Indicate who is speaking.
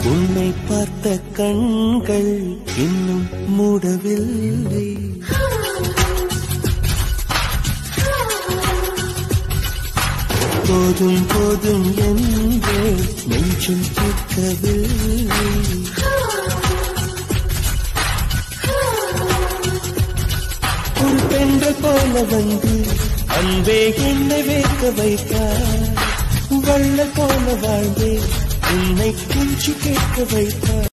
Speaker 1: உன்னை பார்த்த கண்கள் இன்னும் மூடவில்லை போதும் போதும் என்று நெஞ்சம் கேட்கவில்லை ஒரு பெண்கள் போல வந்து அன்பே என்னை வேக்க வைத்தார் வள்ள போல வாழ்ந்தே உன்னை குஞ்சு கேட்க வைத்தார்